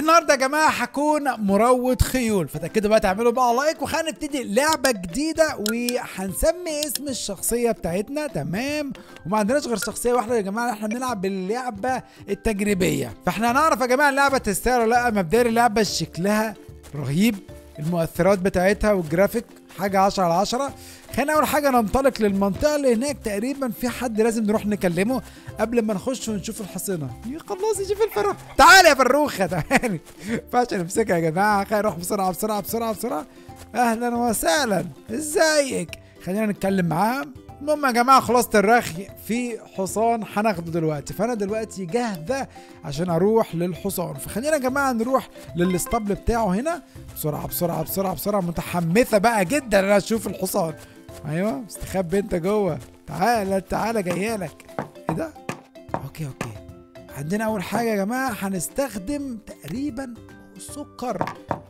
النهارده يا جماعه هكون مروض خيول فتاكدوا بقى تعملوا بقى لايك وخلينا نبتدي لعبه جديده وهنسمي اسم الشخصيه بتاعتنا تمام وما عندناش غير شخصيه واحده يا جماعه احنا بنلعب باللعبه التجريبيه فاحنا هنعرف يا جماعه اللعبه تستاهل ولا لا مبدئيا اللعبه شكلها رهيب المؤثرات بتاعتها والجرافيك حاجه 10 على 10 خلينا اول حاجه ننطلق للمنطقه اللي هناك تقريبا في حد لازم نروح نكلمه قبل ما نخش ونشوف الحصينه يا خلاص شوف الفروخ تعالى يا فروخه تعالى ينفعش نمسكها يا جماعه خلينا نروح بسرعه بسرعه بسرعه بسرعه اهلا وسهلا ازيك خلينا نتكلم معاه المهم يا جماعه خلاصه الرخي في حصان هناخده دلوقتي فانا دلوقتي جاهزه عشان اروح للحصان فخلينا يا جماعه نروح للاسطبل بتاعه هنا بسرعه بسرعه بسرعه بسرعه متحمسه بقى جدا انا اشوف الحصان ايوه استخبي انت جوه تعالى تعالى جايلك ايه ده اوكي اوكي عندنا اول حاجه يا جماعه هنستخدم تقريبا السكر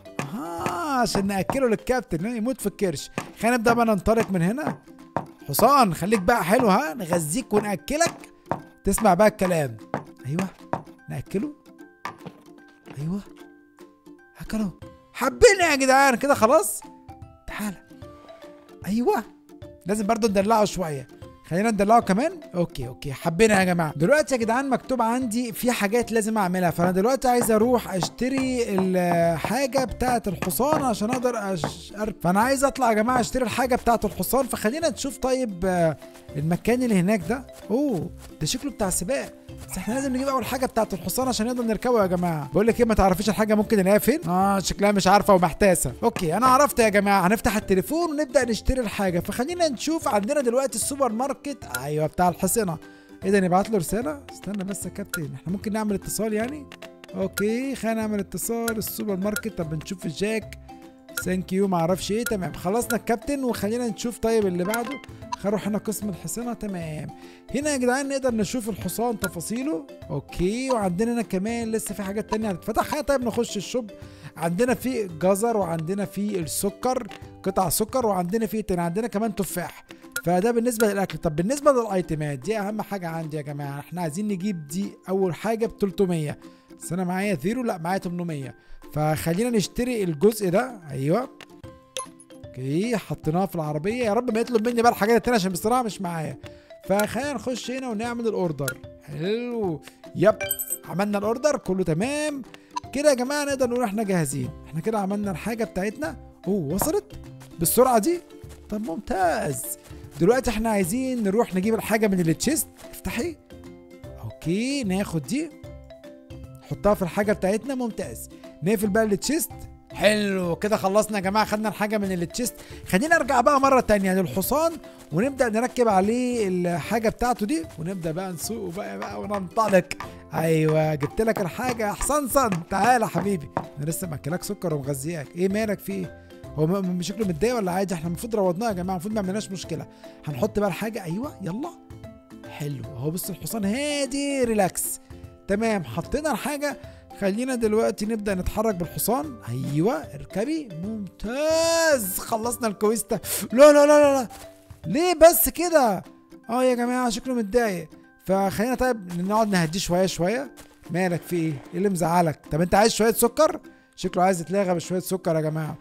اه عشان ناكله للكابتن يموت في الكرش خلينا نبدا بقى ننطلق من هنا حصان خليك بقى حلو ها نغذيك وناكلك تسمع بقى الكلام ايوه ناكله ايوه اكله حبينا يا جدعان كده خلاص تعالى ايوه لازم برضو ندلعه شويه خلينا ندلعه كمان اوكي اوكي حبينا يا جماعه دلوقتي يا جدعان مكتوب عندي في حاجات لازم اعملها فانا دلوقتي عايز اروح اشتري الحاجه بتاعه الحصان عشان اقدر أش... فانا عايز اطلع يا جماعه اشتري الحاجه بتاعه الحصان فخلينا نشوف طيب آه، المكان اللي هناك ده اوه ده شكله بتاع سباق بس احنا لازم نجيب اول حاجه بتاعه الحصان عشان نقدر نركبه يا جماعه بقول لك ايه ما تعرفيش الحاجه ممكن نلاقيها فين اه شكلها مش عارفه ومحتاسه اوكي انا عرفت يا جماعه هنفتح التليفون ونبدا نشتري الحاجه فخلينا نشوف عندنا دلوقتي السوبر ماركت ايوه بتاع الحصنه ايه ده نبعت له رساله استنى بس يا كابتن احنا ممكن نعمل اتصال يعني اوكي خلينا نعمل اتصال السوبر ماركت طب نشوف الجاك ثانك يو معرفش ايه تمام خلصنا الكابتن وخلينا نشوف طيب اللي بعده هروح هنا قسم الحصانة تمام هنا يا جدعان نقدر نشوف الحصان تفاصيله اوكي وعندنا هنا كمان لسه في حاجات تانية هتتفتح خلينا طيب نخش الشوب عندنا في جزر وعندنا في السكر قطع سكر وعندنا في إيه تاني عندنا كمان تفاح فده بالنسبه للاكل طب بالنسبه للايتمات دي اهم حاجه عندي يا جماعه احنا عايزين نجيب دي اول حاجه ب 300 بس انا معايا زيرو لا معايا 800 فخلينا نشتري الجزء ده ايوه اوكي حطيناها في العربيه يا رب ما يطلب مني بقى الحاجات التانية عشان بصراحه مش معايا فخلينا نخش هنا ونعمل الاوردر حلو يب عملنا الاوردر كله تمام كده يا جماعه نقدر نقول احنا جاهزين احنا كده عملنا الحاجه بتاعتنا اوه وصلت بالسرعه دي طب ممتاز دلوقتي احنا عايزين نروح نجيب الحاجه من التشيست افتحي اوكي ناخد دي نحطها في الحاجه بتاعتنا ممتاز نقفل بقى التشيست حلو كده خلصنا يا جماعه خدنا الحاجه من التشيست خلينا نرجع بقى مره تانية للحصان ونبدا نركب عليه الحاجه بتاعته دي ونبدا بقى نسوقه بقى بقى وننطلق ايوه جبت لك الحاجه يا حصنصن تعالى حبيبي انا لسه ماكلك سكر ومغذياك ايه مالك في ايه هو م- م- شكله متضايق ولا عادي احنا المفروض روضناه يا جماعه المفروض ما عملناش مشكله هنحط بقى الحاجه ايوه يلا حلو اهو بص الحصان هادي ريلاكس تمام حطينا الحاجه خلينا دلوقتي نبدا نتحرك بالحصان ايوه اركبي ممتاز خلصنا الكويستا لا لا لا لا لا ليه بس كده اه يا جماعه شكله متضايق فخلينا طيب نقعد نهديه شويه شويه مالك في ايه ايه اللي مزعلك طب انت عايز شويه سكر شكله عايز يتلغى بشويه سكر يا جماعه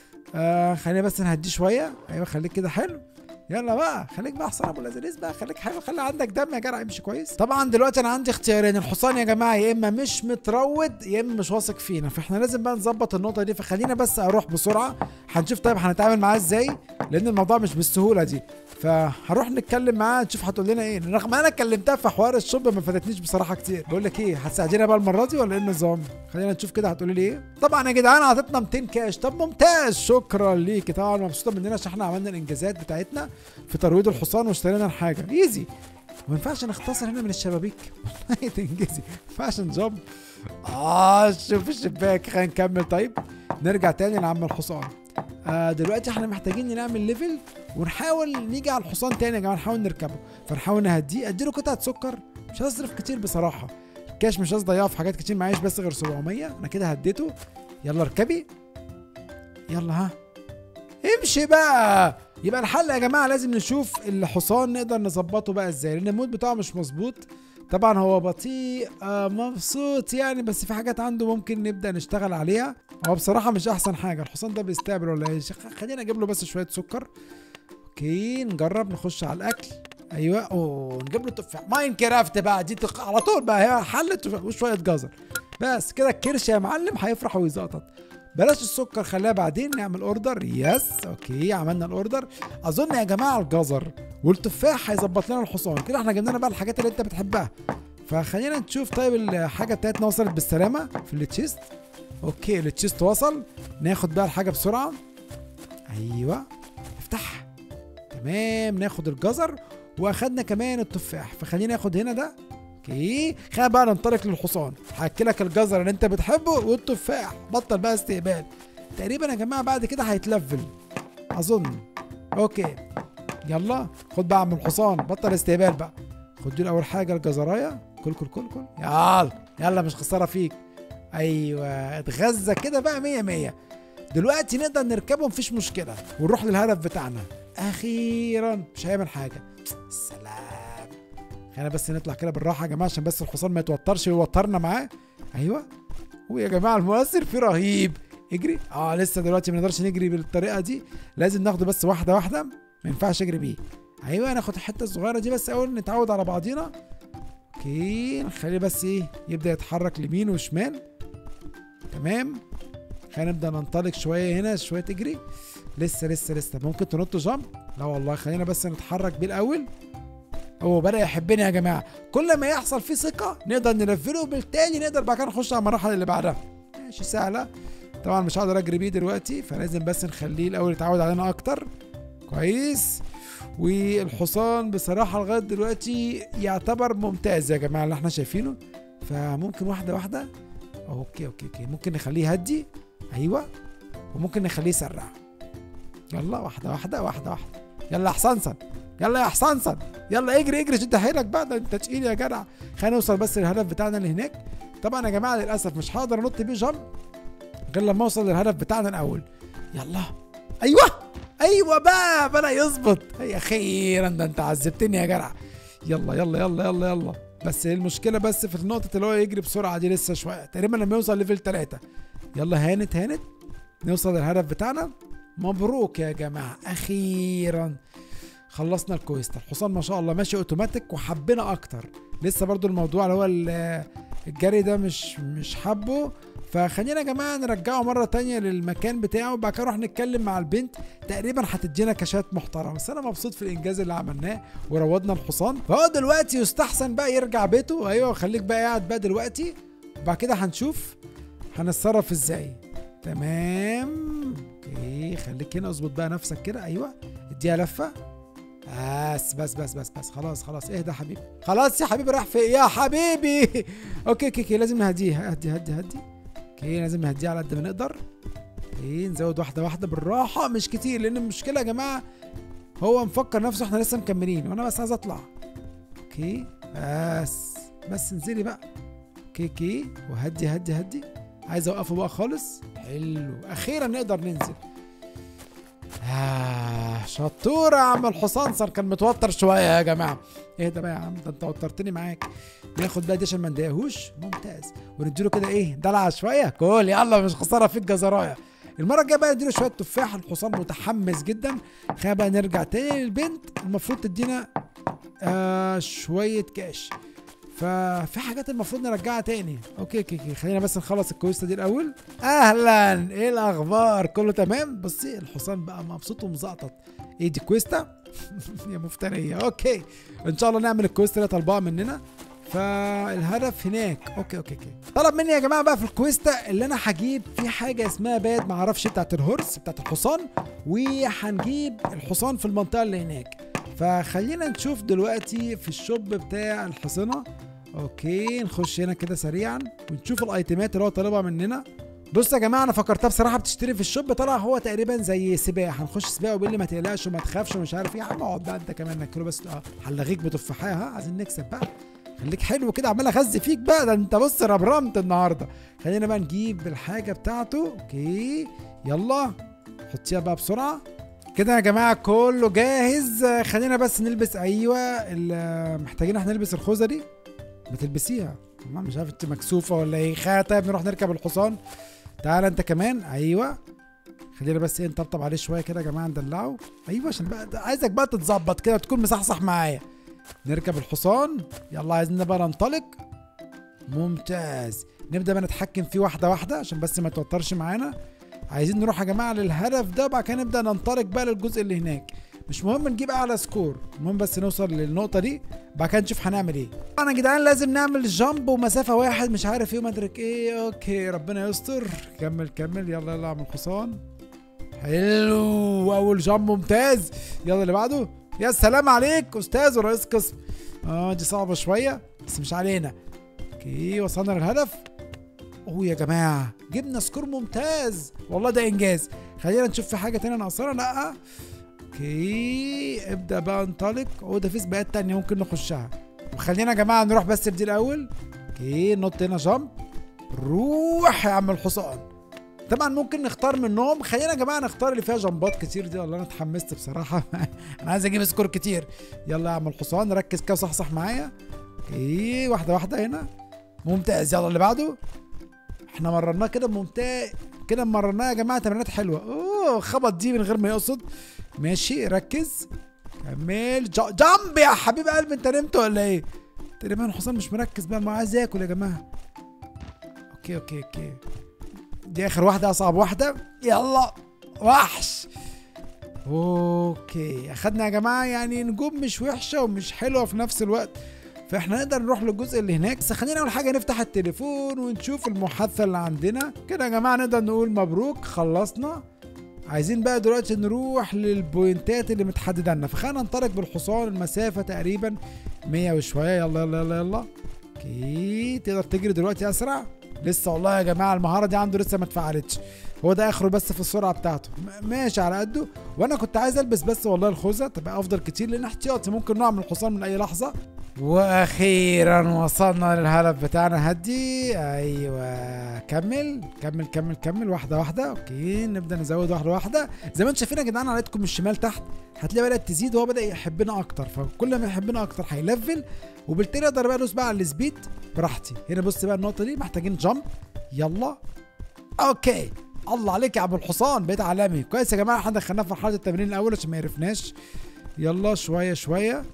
آه خلينا بس نهديه شويه ايوه خليك كده حلو يلا بقى خليك بقى حصان ابو الازريز بقى خليك حلو خلي عندك دم يا جدع يمشي كويس طبعا دلوقتي انا عندي اختيارين الحصان يا جماعه يا اما مش متروض يا اما مش واثق فينا فاحنا لازم بقى نظبط النقطه دي فخلينا بس اروح بسرعه هنشوف طيب هنتعامل معاه ازاي لان الموضوع مش بالسهوله دي فهروح نتكلم معاه نشوف هتقول لنا ايه رغم انا كلمتها في حوار الشوب ما فادتنيش بصراحه كتير بقول لك ايه هتساعدينا بقى المره دي ولا ايه النظام خلينا نشوف كده هتقولي لي ايه طبعا يا جدعان عطتنا 200 كاش طب ممتاز شكرا ليكي طبعا مبسوطه مننا عشان احنا عملنا الانجازات بتاعتنا في ترويض الحصان واشترينا الحاجه ايزي ما ينفعش نختصر هنا من الشبابيك والله تنجزي ما ينفعش نجمب اه شوف الشباك خلينا نكمل طيب نرجع تاني لعم الحصان آه دلوقتي احنا محتاجين نعمل ليفل ونحاول نيجي على الحصان تاني يا جماعه نحاول نركبه فنحاول نهديه اديله قطعه سكر مش هصرف كتير بصراحه الكاش مش قصدي اضيعه في حاجات كتير معيش بس غير 700 انا كده هديته يلا اركبي يلا ها امشي بقى يبقى الحل يا جماعه لازم نشوف الحصان نقدر نظبطه بقى ازاي لان المود بتاعه مش مظبوط طبعا هو بطيء آه مبسوط يعني بس في حاجات عنده ممكن نبدا نشتغل عليها هو بصراحه مش احسن حاجه الحصان ده بيستقبل ولا ايه خلينا اجيب له بس شويه سكر اوكي نجرب نخش على الاكل ايوه اوه نجيب له تفاح ماين كرافت بقى دي تق... على طول بقى هي حلت وشويه جزر بس كده الكرش يا معلم هيفرح ويزقطط بلاش السكر خليها بعدين نعمل اوردر يس اوكي عملنا الاوردر اظن يا جماعه الجزر والتفاح هيظبط لنا الحصان كده احنا جبنا بقى الحاجات اللي انت بتحبها فخلينا نشوف طيب الحاجه بتاعتنا وصلت بالسلامه في التشيست اوكي التشيست وصل ناخد بقى الحاجه بسرعه ايوه افتح تمام ناخد الجزر واخدنا كمان التفاح فخلينا ناخد هنا ده اوكي خلينا بقى ننطلق للحصان هاكلك الجزر اللي انت بتحبه والتفاح بطل بقى استقبال تقريبا يا جماعه بعد كده هيتلفل اظن اوكي يلا خد بقى من الحصان بطل استقبال بقى خد دول اول حاجه الجزرايه كل كل كل كل يلا يلا مش خساره فيك ايوه اتغذى كده بقى مية مية دلوقتي نقدر نركبه مفيش مشكله ونروح للهدف بتاعنا اخيرا مش هيعمل حاجه سلام خلينا بس نطلع كده بالراحه يا جماعه عشان بس الحصان ما يتوترش ويوترنا معاه ايوه ويا جماعه المؤثر فيه رهيب اجري اه لسه دلوقتي ما نقدرش نجري بالطريقه دي لازم ناخده بس واحده واحده ما ينفعش اجري بيه ايوه ناخد الحته الصغيره دي بس اول نتعود على بعضينا اوكي نخليه بس ايه يبدا يتحرك ليمين وشمال تمام خلينا نبدا ننطلق شويه هنا شويه تجري لسه لسه لسه ممكن تنط جامب لا والله خلينا بس نتحرك بيه الاول هو بدا يحبني يا جماعه كل ما يحصل فيه ثقه نقدر نلفله وبالتالي نقدر بعد كده نخش على المراحل اللي بعدها ماشي سهله طبعا مش هقدر اجري بيه دلوقتي فلازم بس نخليه الاول يتعود علينا اكتر كويس والحصان بصراحه لغايه دلوقتي يعتبر ممتاز يا جماعه اللي احنا شايفينه فممكن واحده واحده اوكي اوكي اوكي ممكن نخليه هدي ايوه وممكن نخليه يسرع يلا واحده واحده واحده واحده يلا يا حصنصن يلا يا حصنصن يلا اجري اجري شد حيلك بقى ده انت تقيل يا جدع خلينا نوصل بس للهدف بتاعنا اللي هناك طبعا يا جماعه للاسف مش هقدر انط بيه جامب غير لما اوصل للهدف بتاعنا الاول يلا ايوه ايوه بقى بدا يظبط هي اخيرا ده انت عذبتني يا جدع يلا يلا يلا يلا يلا بس المشكله بس في النقطه اللي هو يجري بسرعه دي لسه شويه تقريبا لما يوصل ليفل 3 يلا هانت هانت نوصل للهدف بتاعنا مبروك يا جماعه اخيرا خلصنا الكويست الحصان ما شاء الله ماشي اوتوماتيك وحبنا اكتر لسه برضو الموضوع اللي هو الجري ده مش مش حبه فخلينا يا جماعه نرجعه مره تانية للمكان بتاعه وبعد كده نروح نتكلم مع البنت تقريبا هتدينا كاشات محترمه بس انا مبسوط في الانجاز اللي عملناه وروضنا الحصان فهو دلوقتي يستحسن بقى يرجع بيته ايوه خليك بقى قاعد بقى دلوقتي وبعد كده هنشوف هنتصرف ازاي تمام اوكي خليك هنا اظبط بقى نفسك كده ايوه اديها لفه بس بس بس بس بس خلاص خلاص اهدى يا حبيبي خلاص يا حبيبي راح فين يا حبيبي اوكي اوكي اوكي لازم نهديه هدي هدي هدي اوكي لازم نهديه على قد ما نقدر اوكي نزود واحده واحده بالراحه مش كتير لان المشكله يا جماعه هو مفكر نفسه احنا لسه مكملين وانا بس عايز اطلع اوكي بس بس انزلي بقى اوكي اوكي وهدي هدي هدي عايز اوقفه بقى خالص حلو اخيرا نقدر ننزل آه شطورة يا عم الحصان صار كان متوتر شوية يا جماعة اهدى بقى يا عم ده انت وترتني معاك ناخد بقى دي عشان ما نضايقهوش ممتاز ونديله كده ايه دلع شوية كل يلا مش خسارة فيك جزراية المرة الجاية بقى نديله شوية تفاح الحصان متحمس جدا خلينا بقى نرجع تاني للبنت المفروض تدينا آه شوية كاش ففي حاجات المفروض نرجعها تاني اوكي اوكي اوكي خلينا بس نخلص الكويستا دي الاول اهلا ايه الاخبار كله تمام بصي الحصان بقى مبسوط ومزقطط ايه دي كويستا يا مفتريه اوكي ان شاء الله نعمل الكويستا اللي طالباها مننا فالهدف هناك اوكي اوكي اوكي طلب مني يا جماعه بقى في الكويستا اللي انا هجيب في حاجه اسمها باد معرفش بتاعت الهورس بتاعت الحصان وهنجيب الحصان في المنطقه اللي هناك فخلينا نشوف دلوقتي في الشوب بتاع الحصنة اوكي نخش هنا كده سريعا ونشوف الايتمات اللي هو طالبها مننا بص يا جماعه انا فكرتها بصراحه بتشتري في الشوب طلع هو تقريبا زي سباق هنخش سباق وبيقول لي ما تقلقش وما تخافش ومش عارف ايه يا عم اقعد بقى انت كمان ناكله بس اه هلغيك بتفاحيه ها عايزين نكسب بقى خليك حلو كده عمال اغذي فيك بقى ده انت بص ربرمت النهارده خلينا بقى نجيب الحاجه بتاعته اوكي يلا حطيها بقى بسرعه كده يا جماعه كله جاهز خلينا بس نلبس ايوه محتاجين احنا نلبس الخوذه دي ما تلبسيها ما مش عارف انت مكسوفه ولا ايه خا طيب نروح نركب الحصان تعالى انت كمان ايوه خلينا بس ايه نطبطب عليه شويه كده يا جماعه ندلعه ايوه عشان بقى عايزك بقى تتظبط كده تكون مصحصح معايا نركب الحصان يلا عايزين بقى ننطلق ممتاز نبدا بقى نتحكم فيه واحده واحده عشان بس ما توترش معانا عايزين نروح يا جماعه للهدف ده وبعد كده نبدا ننطلق بقى للجزء اللي هناك مش مهم نجيب اعلى سكور المهم بس نوصل للنقطه دي بعد كده نشوف هنعمل ايه انا يا جدعان لازم نعمل جامب ومسافه واحد مش عارف ايه وما ادرك ايه اوكي ربنا يستر كمل كمل يلا يلا اعمل حصان حلو اول جامب ممتاز يلا اللي بعده يا سلام عليك استاذ ورئيس قسم اه دي صعبه شويه بس مش علينا اوكي وصلنا للهدف اوه يا جماعه جبنا سكور ممتاز والله ده انجاز خلينا نشوف في حاجه تانية ناقصانا لا اوكي ابدا بقى انطلق اوه ده في سباقات تانية ممكن نخشها وخلينا يا جماعه نروح بس بدي الاول اوكي نط هنا جامب روح يا عم الحصان طبعا ممكن نختار منهم خلينا يا جماعه نختار اللي فيها جمبات كتير دي والله انا اتحمست بصراحه انا عايز اجيب سكور كتير يلا يا عم الحصان ركز كده صحصح معايا اوكي واحده واحده هنا ممتاز يلا اللي بعده احنا مرناه كده ممتاز كده مرناه يا جماعه تمرينات حلوه اوه خبط دي من غير ما يقصد ماشي ركز كمل جا- جامب يا حبيب قلبي انت نمت ولا ايه تقريبا الحصان مش مركز بقى ما عايز ياكل يا جماعه اوكي اوكي اوكي دي اخر واحده اصعب واحده يلا وحش اوكي اخدنا يا جماعه يعني نجوم مش وحشه ومش حلوه في نفس الوقت فاحنا نقدر نروح للجزء اللي هناك بس خلينا اول حاجه نفتح التليفون ونشوف المحادثه اللي عندنا كده يا جماعه نقدر نقول مبروك خلصنا عايزين بقى دلوقتي نروح للبوينتات اللي متحدده لنا فخلينا ننطلق بالحصان المسافه تقريبا 100 وشويه يلا يلا يلا يلا اوكي تقدر تجري دلوقتي اسرع لسه والله يا جماعه المهاره دي عنده لسه ما اتفعلتش هو ده اخره بس في السرعه بتاعته م- ماشي على قده وانا كنت عايز البس بس والله الخوذه تبقى افضل كتير لان احتياطي ممكن نقع من الحصان من اي لحظه واخيرا وصلنا للهدف بتاعنا هدي ايوه كمل كمل كمل كمل واحده واحده اوكي نبدا نزود واحده واحده زي ما انتم شايفين يا جدعان على ايدكم الشمال تحت هتلاقي بدات تزيد وهو بدا يحبنا اكتر فكل ما يحبنا اكتر هيلفل وبالتالي اقدر بقى ادوس بقى على السبيد براحتي هنا بص بقى النقطه دي محتاجين جامب يلا اوكي الله عليك يا عم الحصان بقيت عالمي كويس يا جماعه احنا دخلناه في مرحله التمرين الاول عشان ما يعرفناش يلا شويه شويه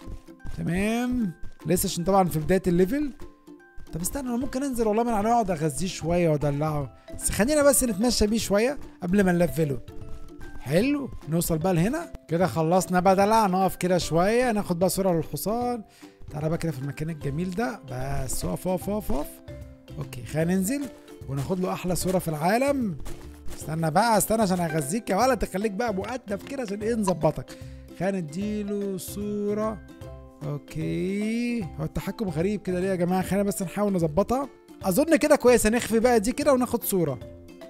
تمام لسه عشان طبعا في بدايه الليفل طب استنى انا ممكن انزل والله من عليه اقعد اغذيه شويه وادلعه بس خلينا بس نتمشى بيه شويه قبل ما نلفله حلو نوصل بقى لهنا كده خلصنا بقى دلع نقف كده شويه ناخد بقى صوره للحصان تعالى بقى كده في المكان الجميل ده بس اقف اقف اقف اقف اوكي خلينا ننزل وناخد له احلى صوره في العالم استنى بقى استنى عشان اغذيك يا ولد تخليك بقى مؤدب كده عشان ايه نظبطك خلينا نديله صوره اوكي هو التحكم غريب كده ليه يا جماعه خلينا بس نحاول نظبطها اظن كده كويس هنخفي بقى دي كده وناخد صوره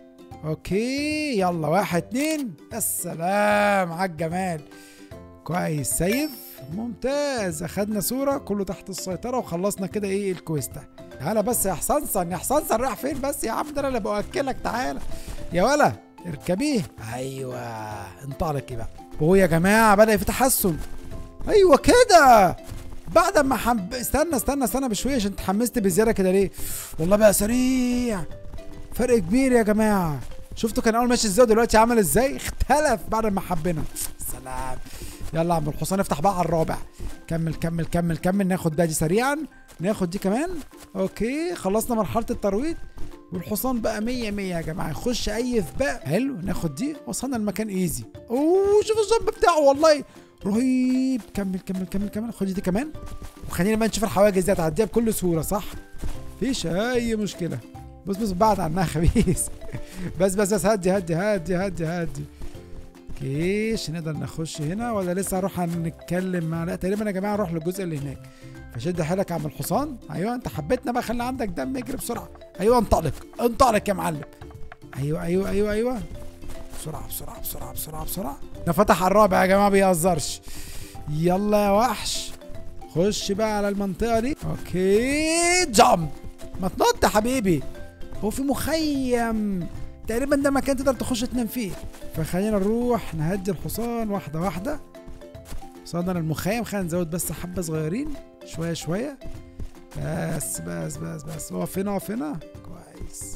اوكي يلا واحد اتنين السلام على الجمال كويس سيف ممتاز اخدنا صوره كله تحت السيطره وخلصنا كده ايه الكويستا تعالى بس يا حسنصن يا حسنصن رايح فين بس يا عم ده انا اللي باكلك تعالى يا ولا اركبيه ايوه انطلقي بقى وهو يا جماعه بدا في تحسن ايوه كده بعد ما حب استنى استنى استنى بشويه عشان اتحمست بزياده كده ليه والله بقى سريع فرق كبير يا جماعه شفتوا كان اول ماشي ازاي ودلوقتي عمل ازاي اختلف بعد ما حبنا سلام يلا يا عم الحصان افتح بقى على الرابع كمل كمل كمل كمل ناخد ده دي سريعا ناخد دي كمان اوكي خلصنا مرحله الترويض والحصان بقى مية مية يا جماعة يخش أي سباق حلو ناخد دي وصلنا المكان ايزي اوه شوف الجنب بتاعه والله رهيب كمل كمل كمل كمل خد دي كمان وخلينا بقى نشوف الحواجز دي هتعديها بكل سهولة صح؟ مفيش أي مشكلة بص بص بعد عنها خبيث بس بس بس هدي هدي هدي هدي هدي اوكي عشان نقدر نخش هنا ولا لسه هروح نتكلم مع لا تقريبا يا جماعه نروح للجزء اللي هناك فشد حيلك يا عم الحصان ايوه انت حبيتنا بقى خلي عندك دم اجري بسرعه ايوه انطلق انطلق يا معلم ايوه ايوه ايوه ايوه بسرعه بسرعه بسرعه بسرعه بسرعه ده فتح على الرابع يا جماعه ما بيهزرش يلا يا وحش خش بقى على المنطقه دي اوكي جامب ما تنط يا حبيبي هو في مخيم تقريبا ده مكان تقدر تخش تنام فيه فخلينا نروح نهدي الحصان واحده واحده وصلنا للمخيم خلينا نزود بس حبه صغيرين شويه شويه بس بس بس بس اقف هنا اقف هنا كويس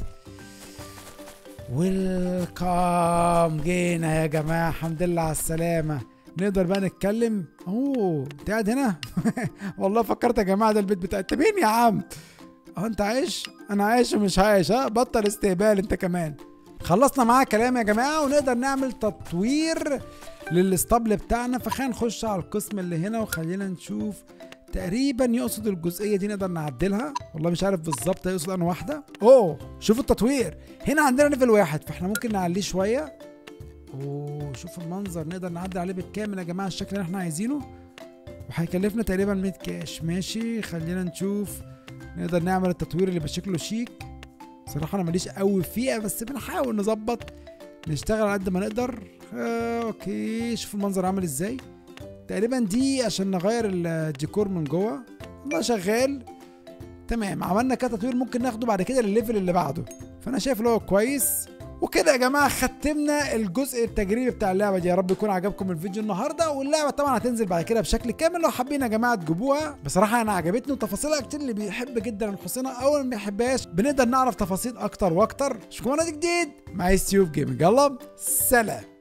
ويلكم جينا يا جماعه الحمد لله على السلامه نقدر بقى نتكلم اوه انت قاعد هنا والله فكرت يا جماعه ده البيت بتاع انت مين يا عم اه انت عايش انا عايش ومش عايش ها بطل استهبال انت كمان خلصنا معاه كلام يا جماعه ونقدر نعمل تطوير للاسطبل بتاعنا فخلينا نخش على القسم اللي هنا وخلينا نشوف تقريبا يقصد الجزئيه دي نقدر نعدلها والله مش عارف بالظبط يقصد انا واحده اوه شوف التطوير هنا عندنا ليفل واحد فاحنا ممكن نعليه شويه اوه شوف المنظر نقدر نعدل عليه بالكامل يا جماعه الشكل اللي احنا عايزينه وهيكلفنا تقريبا 100 كاش ماشي خلينا نشوف نقدر نعمل التطوير اللي بشكله شيك صراحة أنا ماليش قوي فيها بس بنحاول نظبط نشتغل على قد ما نقدر آه أوكي شوف المنظر عامل إزاي تقريبا دي عشان نغير الديكور من جوه والله شغال تمام عملنا كده تطوير ممكن ناخده بعد كده للليفل اللي بعده فأنا شايف اللي هو كويس وكده يا جماعه ختمنا الجزء التجريبي بتاع اللعبه دي يا رب يكون عجبكم الفيديو النهارده واللعبه طبعا هتنزل بعد كده بشكل كامل لو حابين يا جماعه تجيبوها بصراحه انا عجبتني وتفاصيلها كتير اللي بيحب جدا الحصينه او اللي ما بيحبهاش بنقدر نعرف تفاصيل اكتر واكتر اشوفكم انا جديد مع ستيوب جيمنج يلا سلام